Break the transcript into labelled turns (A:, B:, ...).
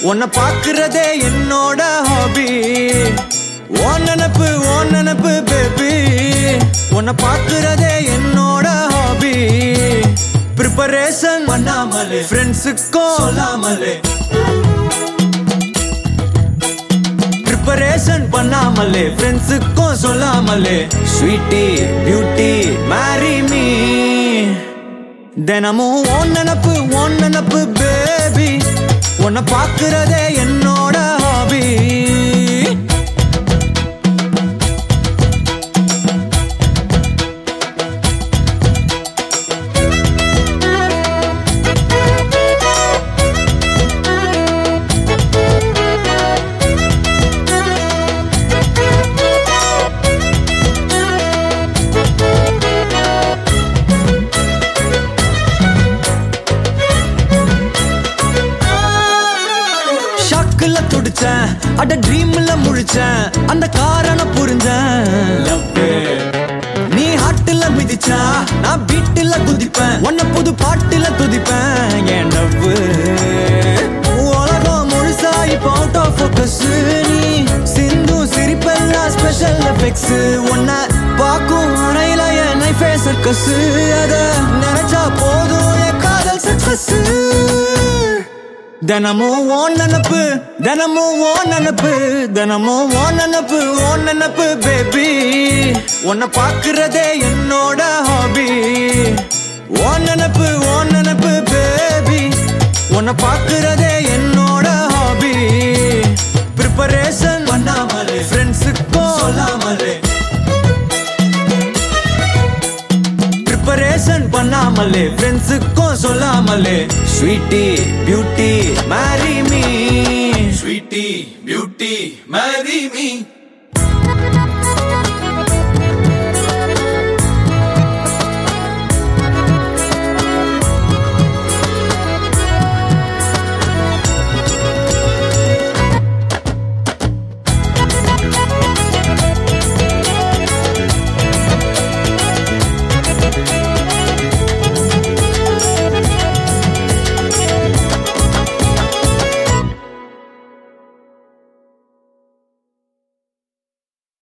A: உன்னை பாக்குறதே என்னோட ஹாபி ஓ நினப்பு ஓ நினப்பு பேபி உன்னை பாக்குறதே என்னோட ஹாபி ப்ரிப்பரேஷன் பண்ணாமலே ஃப்ரெண்ட்ஸுக்கும் சொல்லாமலே ப்ரிப்பரேஷன் பண்ணாமலே ஃப்ரெண்ட்ஸுக்கும் சொல்லாமலே ஸ்வீட்டி பியூட்டி மேரி மீ தினமும் ஓன் நினப்பு ஓன் நினப்பு பேபி உன்னை பார்க்கிறதே என்னோட ஹாபி ஷாக்குல துடிச்சேன் அட ட்ரீம்ல முழிச்சேன் அந்த காரண புரிஞ்சேன் நீ ஹாட்டுல மிதிச்சா நான் பீட்டுல குதிப்பேன் உன்ன புது பாட்டுல துதிப்பேன் என் டப்பு உலகம் முழுசா இப்போ அவுட் ஆஃப் ஃபோக்கஸ் நீ சிந்து சிரிப்பெல்லாம் ஸ்பெஷல் எஃபெக்ட்ஸ் உன்னை பார்க்கும் அறையில என் நைஃபே சர்க்கஸ் அத நினைச்சா போதும் என் காதல் சக்சஸ் தினமும் ஓன் நினப்பு தினமும் ஓன் நினப்பு தினமும் ஓன் நினப்பு ஓன் நினப்பு பேபி உன்னை பார்க்கிறதே என்னோட ஹாபி ஓன் நினப்பு ஓன் நினப்பு பேபி உன்னை பார்க்கிறதே என்னோட ஹாபி ப்ரிப்பரேஷன் பண்ணாமலே ஃப்ரெண்ட்ஸுக்கும் சொல்லாமலே ப்ரிப்பரேஷன் பண்ணாமலே ஃப்ரெண்ட்ஸுக்கும் சொல்லாமலே sweetie beauty marry me
B: Sweetie, beauty, marry me.